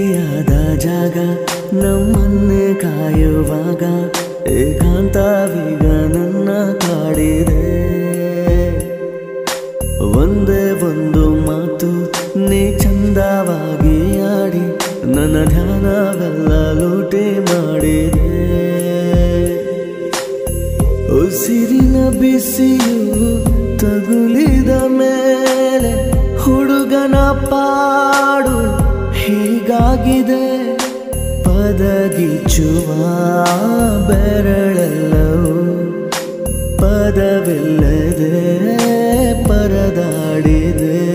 ಪ್ರೀತಿಯಾದ ಜಾಗ ನಮ್ಮನ್ನೇ ಕಾಯುವಾಗ ಏಕಾಂತವೀಗ ನನ್ನ ಕಾಡಿದೆ ಒಂದೇ ಒಂದು ಮಾತು ನೀ ಚಂದವಾಗಿ ಆಡಿ ನನ್ನ ಧ್ಯಾನವೆಲ್ಲ ಲೂಟಿ ಮಾಡಿದೆ ಉಸಿರಿನ ಬಿಸಿಯು ತಗುಲಿದ ಮೇಲೆ ಹುಡುಗನ ಪಾಡು ಹೀಗಾಗಿದೆ ಪದಗಿಚ್ಚುವ ಬೆರಳೆಲ್ಲವೂ ಪದವಿಲ್ಲದೆ ಪರದಾಡಿದೆ